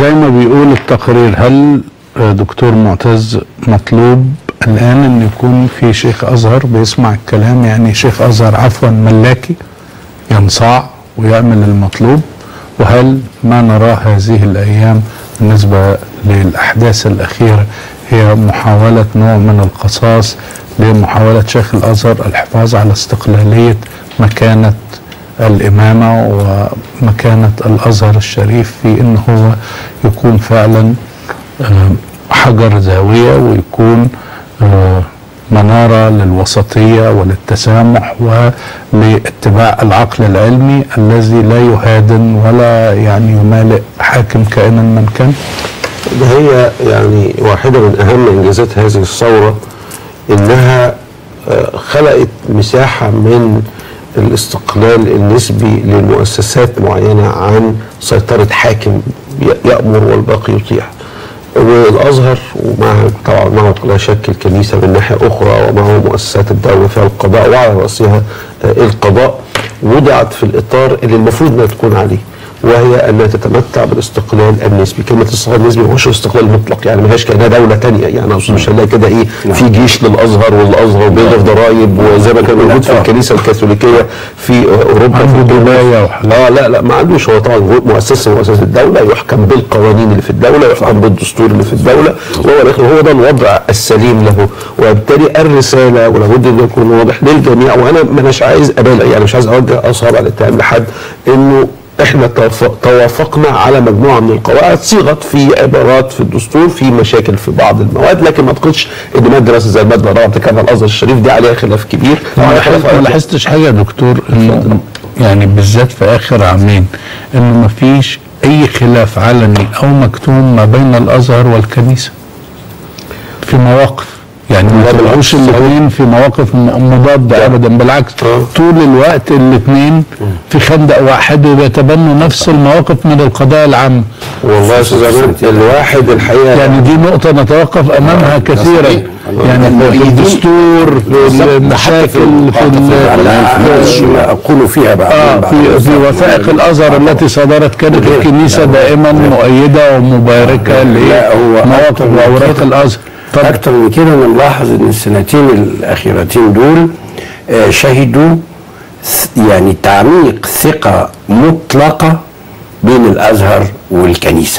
زي ما بيقول التقرير هل آه، دكتور معتز مطلوب الان ان يكون في شيخ ازهر بيسمع الكلام يعني شيخ ازهر عفوا ملاكي ينصاع ويعمل المطلوب وهل ما نراه هذه الايام بالنسبه للاحداث الاخيره هي محاوله نوع من القصاص لمحاوله شيخ الازهر الحفاظ على استقلاليه مكانه الامامه ومكانه الازهر الشريف في ان هو يكون فعلا آه، حجر زاويه ويكون آه، مناره للوسطيه وللتسامح ولاتباع العقل العلمي الذي لا يهادن ولا يعني يمالئ حاكم كائنا من كان ده هي يعني واحدة من أهم إنجازات هذه الثورة إنها آه، خلقت مساحة من الاستقلال النسبي لمؤسسات معينة عن سيطرة حاكم ي- يأمر والباقي يطيع والازهر ومعها طبعا معه لا شك الكنيسه من ناحيه اخرى ومعه مؤسسات الدوله فيها القضاء وعلى راسها آه، القضاء وضعت في الاطار اللي المفروض انها تكون عليه وهي انها تتمتع بالاستقلال النسبي، كلمه الاستقلال النسبي ما هوش استقلال مطلق يعني ما هياش كانها دوله ثانيه يعني اقصد مش هنلاقي كده ايه في جيش للازهر والازهر بيضرب ضرائب وزي ما كان موجود في الكنيسه الكاثوليكيه في اوروبا في عنده الدول- ولاية وحاجات. اه لا لا ما عندوش هو طبعا مؤسسه مؤسسه الدوله يحكم بالقوانين اللي في الدوله يحكم بالدستور اللي في الدوله وهو الاخر هو ده الوضع السليم له وبالتالي الرساله ولابد ان يكون واضح للجميع وانا ما اناش عايز ابالغ يعني مش عايز اوجه اصابع الاتهام لحد انه احنا توف- توافقنا على مجموعه من القواعد صيغت في عبارات في الدستور في مشاكل في بعض المواد لكن ما اعتقدش ان ماده مثلا زي الماده الرابعه بتاعت الازهر الشريف دي عليها خلاف كبير ما وعلى خلاف لاحظت- ما لاحظتش حاجه يا دكتور انه يعني بالذات في اخر عامين انه ما فيش اي خلاف علني او مكتوم ما بين الازهر والكنيسه في مواقف يعني ما لا طلعوش بالعكس. الاثنين في مواقف م- مضاده ابدا بالعكس طول الوقت الاثنين في خندق واحد وبيتبنوا نفس المواقف من القضايا العامه والله يا استاذ عماد الواحد الحقيقه يعني دي نقطة نتوقف أمامها كثيرا يعني في الدستور في المشاكل في ال- ما اقول فيها بعد آه في, في وثائق الازهر التي صدرت كانت الكنيسه دائما مؤيده ومباركه لا، هو لمواقف أكتر من واوراق كده. الازهر طب اكتر من كده انا ملاحظ ان السنتين الاخيرتين دول آه، شهدوا ث- يعني تعميق ثقه مطلقه بين الازهر والكنيسه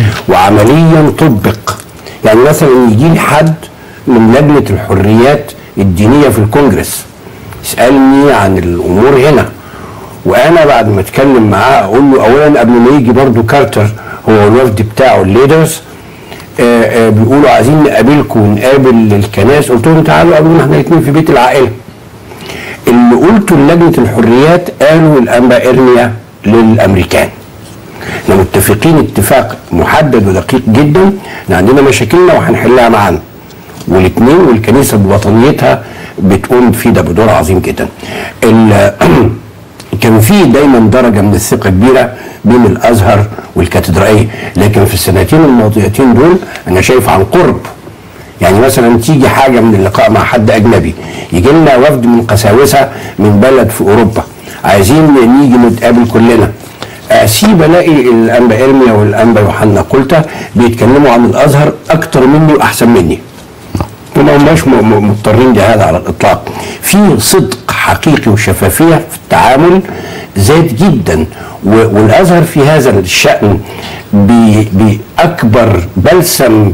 وعمليا طبق يعني مثلا يجي لي حد من لجنه الحريات الدينيه في الكونجرس يسالني عن الامور هنا وانا بعد ما اتكلم معاه اقول له اولا قبل ما يجي برضو كارتر هو الوفد بتاعه الليدرز آه، آه، بيقولوا عايزين نقابلكم ونقابل الكنائس قلت لهم تعالوا قابلونا احنا الاثنين في بيت العائله اللي قلته لجنه الحريات قالوا الانبا ارميا للامريكان احنا متفقين اتفاق محدد ودقيق جدا ان عندنا مشاكلنا وهنحلها معانا والاثنين والكنيسه بوطنيتها بتقوم في ده بدور عظيم جدا ال- كان في دايما درجه من الثقه كبيره بين الازهر والكاتدرائيه لكن في السنتين الماضيتين دول انا شايف عن قرب يعني مثلا تيجي حاجه من اللقاء مع حد اجنبي يجي لنا وفد من قساوسه من بلد في اوروبا عايزين نيجي نتقابل كلنا اسيب الاقي الانبا ارميا والانبا يوحنا قلت بيتكلموا عن الازهر اكتر مني واحسن مني وما هماش م- م- مضطرين لهذا على الاطلاق في صدق حقيقي وشفافيه في التعامل زاد جدا و- والازهر في هذا الشان ب- باكبر بلسم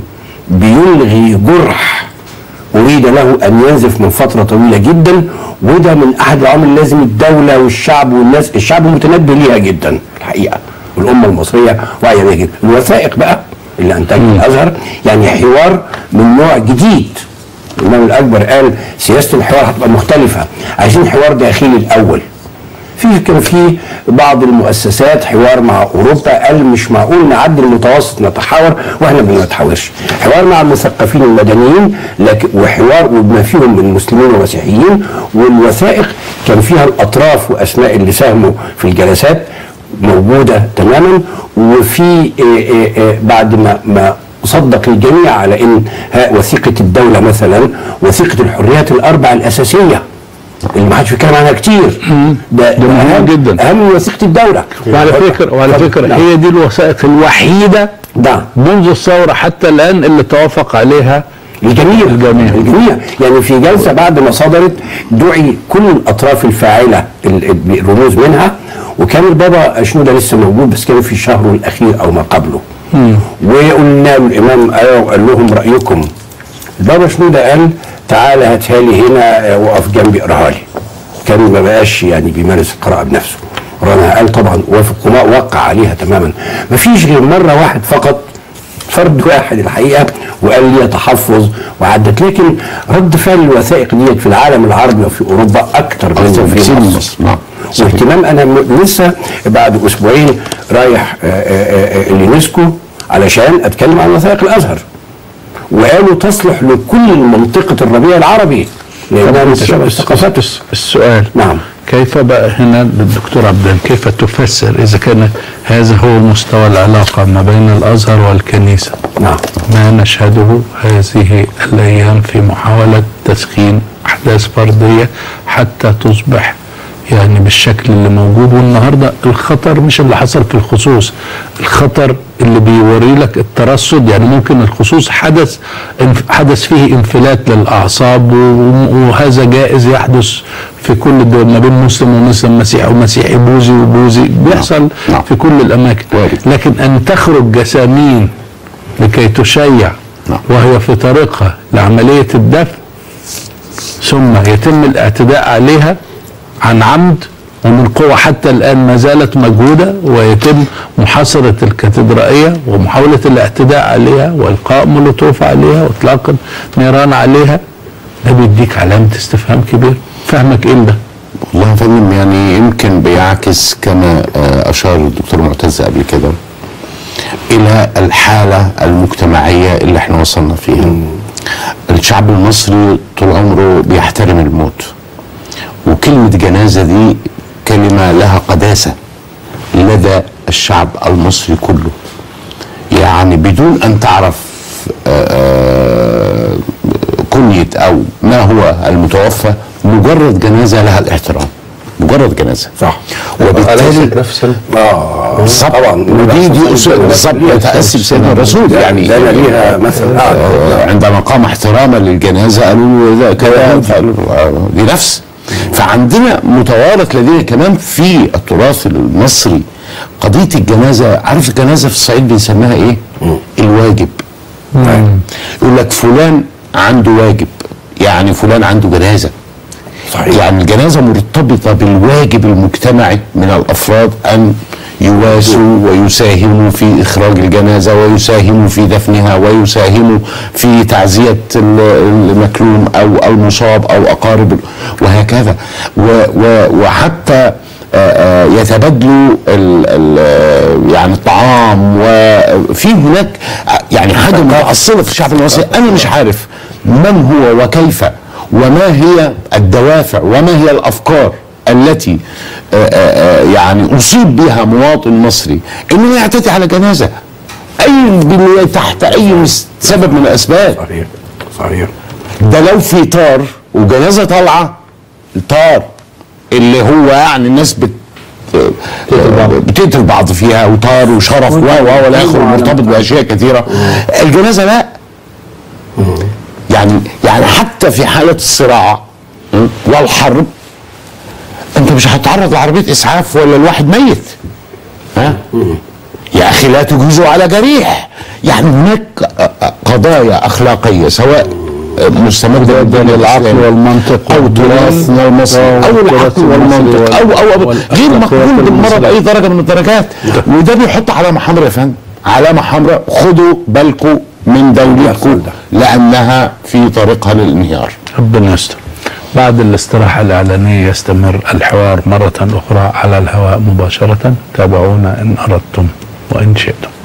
بيلغي جرح أريد له أن ينزف من فترة طويلة جدا وده من أحد العوامل اللي لازم الدولة والشعب والناس الشعب متنبه ليها جدا الحقيقة والأمة المصرية واعية بيها جدا الوثائق بقى اللي أنتجها الأزهر يعني حوار من نوع جديد الإمام الأكبر قال سياسة الحوار هتبقى مختلفة عايزين حوار داخلي الأول في كان في بعض المؤسسات حوار مع اوروبا قال مش معقول نعدي المتوسط نتحاور واحنا ما بنتحاورش حوار مع المثقفين المدنيين لكن وحوار وبما فيهم من مسلمين ومسيحيين والوثائق كان فيها الاطراف واسماء اللي ساهموا في الجلسات موجوده تماما وفي إيه إيه إيه بعد ما ما صدق الجميع على ان ها وثيقه الدوله مثلا وثيقه الحريات الاربع الاساسيه اللي ما حدش بيتكلم عنها كتير ده, ده مهم أهم- جدا. اهم من وثيقه الدوله وعلى فكره وعلى فكره هي دي الوثائق الوحيده نعم منذ الثورة حتى الآن اللي توافق عليها الجميع الجميع. الجميع يعني في جلسه بعد ما صدرت دعي كل الاطراف الفاعله ال- ال- الرموز منها وكان البابا شنوده لسه موجود بس كان في شهره الاخير او ما قبله وقلنا له الامام ايوه وقال لهم رايكم البابا شنوده قال تعالى هاتها لي هنا آه، وقف جنبي اقراها لي كان ما بقاش يعني بيمارس القراءه بنفسه رنا قال طبعا وافق وما وقع عليها تماما ما فيش غير مره واحد فقط فرد واحد الحقيقه وقال لي تحفظ وعدت لكن رد فعل الوثائق ديت في العالم العربي وفي اوروبا اكتر أكتر من بكتير في من مصر مصر. نعم. صحيح. واهتمام انا م- لسه بعد اسبوعين رايح آه، آه، آه، اليونسكو علشان اتكلم عن وثائق الازهر وقالوا تصلح لكل منطقه الربيع العربي لانها متشابهه الثقافات الس- السؤال نعم. كيف بقى هنا للدكتور عبدان كيف تفسر إذا كان هذا هو مستوى العلاقة ما بين الأزهر والكنيسة نعم ما نشهده هذه الأيام في محاولة تسخين أحداث فردية حتى تصبح يعني بالشكل اللي موجود والنهارده الخطر مش اللي حصل في الخصوص الخطر اللي بيوري لك الترصد يعني ممكن الخصوص حدث انف- حدث فيه انفلات للاعصاب و- وهذا جائز يحدث في كل الدول ما بين مسلم ومسلم مسيحي ومسيحي بوذي وبوذي بيحصل نعم. في كل الاماكن وارد. لكن ان تخرج جسامين لكي تشيع نعم. وهي في طريقها لعمليه الدفن ثم يتم الاعتداء عليها عن عمد ومن قوة حتى الآن ما زالت مجهودة ويتم محاصرة الكاتدرائية ومحاولة الاعتداء عليها وإلقاء مولوتوف عليها وإطلاق نيران عليها ده بيديك علامة استفهام كبير فهمك إيه ده؟ والله يا فندم يعني يمكن بيعكس كما آه، اشار الدكتور معتز قبل كده الى الحاله المجتمعيه اللي احنا وصلنا فيها الشعب المصري طول عمره بيحترم الموت وكلمه جنازه دي كلمه لها قداسه لدى الشعب المصري كله يعني بدون ان تعرف آه، آه، كنية او ما هو المتوفى مجرد جنازة لها الاحترام مجرد جنازة صح وبالتالي أليست نفسا اه بالظبط طبعا ودي دي أصول بالظبط متأسي بسيدنا الرسول يعني ده أنا ليها مثل أعلى. آه، عندما قام احتراما للجنازة قالوا له ده كذا فقالوا له آه، دي نفس فعندنا متوارث لدينا كمان في التراث المصري قضية الجنازة عارف الجنازة في الصعيد بنسميها ايه؟ الواجب يقول لك فلان عنده واجب يعني فلان عنده جنازة صحيح يعني الجنازة مرتبطة بالواجب المجتمعي من الأفراد أن يواسوا ويساهموا في إخراج الجنازة ويساهموا في دفنها ويساهموا في تعزية ال- المكلوم أو المصاب أو أقارب وهكذا و و وحتى آه، آه، يتبادلوا ال ال يعني الطعام وفي هناك يعني حاجه متأصلة في الشعب المصري انا مش عارف من هو وكيف وما هي الدوافع وما هي الافكار التي آه، آه، آه، يعني اصيب بها مواطن مصري انه يعتدي على جنازه اي بال- تحت اي مس- سبب من الاسباب صحيح صحيح ده لو في طار وجنازه طالعه طار اللي هو يعني الناس بت بتقتل بعض فيها وطار وشرف و و ولا اخره مرتبط باشياء كثيره الجنازه لا يعني يعني حتى في حاله الصراع م، والحرب انت مش هتعرض لعربيه اسعاف ولا الواحد ميت ها يا اخي لا تجوزوا على جريح يعني هناك قضايا اخلاقيه سواء مستمده من العقل والمنطق او تراثنا المصري او والتراث العقل والمنطق المصري او او, أو والأخلاقيات غير مقبول بالمره المصرية. باي درجه من الدرجات وده بيحط علامه حمراء يا فندم علامه حمراء خدوا بالكم من دولتكم لانها في طريقها للانهيار ربنا يستر بعد الاستراحة الإعلانية يستمر الحوار مرة أخرى على الهواء مباشرة تابعونا إن أردتم وإن شئتم